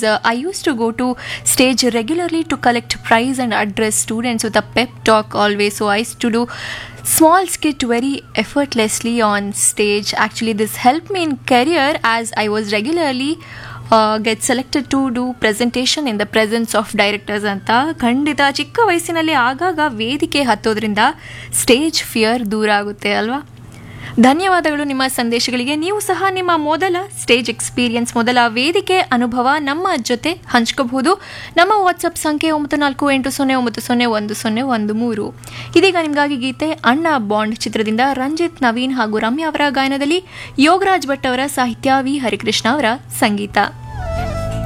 because I used to go to stage regularly to collect prize and address students with a pep talk always so ice to do small skit very effortlessly on stage actually this helped me in career as i was regularly uh, get selected to do presentation in the presence of directors ಅಂತ ಖಂಡಿತ ಚಿಕ್ಕ ವಯಸ್ಸಿನಲ್ಲಿ ಆಗಾಗ ವೇದಿಕೆ ಹತ್ತೋದ್ರಿಂದ stage fear ದೂರ ಆಗುತ್ತೆ ಅಲ್ವಾ ಧನ್ಯವಾದಗಳು ನಿಮ್ಮ ಸಂದೇಶಗಳಿಗೆ ನೀವು ಸಹ ನಿಮ್ಮ ಮೊದಲ ಸ್ಟೇಜ್ ಎಕ್ಸ್ಪೀರಿಯನ್ಸ್ ಮೊದಲ ವೇದಿಕೆ ಅನುಭವ ನಮ್ಮ ಜೊತೆ ಹಂಚ್ಕೋಬಹುದು ನಮ್ಮ ವಾಟ್ಸಪ್ ಸಂಖ್ಯೆ ಒಂಬತ್ತು ನಾಲ್ಕು ಎಂಟು ಸೊನ್ನೆ ಒಂಬತ್ತು ಸೊನ್ನೆ ಒಂದು ಸೊನ್ನೆ ಒಂದು ಮೂರು ಇದೀಗ ನಿಮಗಾಗಿ ಗೀತೆ ಅಣ್ಣ ಬಾಂಡ್ ಚಿತ್ರದಿಂದ ರಂಜಿತ್ ನವೀನ್ ಹಾಗೂ ರಮ್ಯಾ ಅವರ ಗಾಯನದಲ್ಲಿ ಯೋಗರಾಜ್ ಭಟ್ ಅವರ ಸಾಹಿತ್ಯ ವಿ ಹರಿಕೃಷ್ಣ ಅವರ ಸಂಗೀತ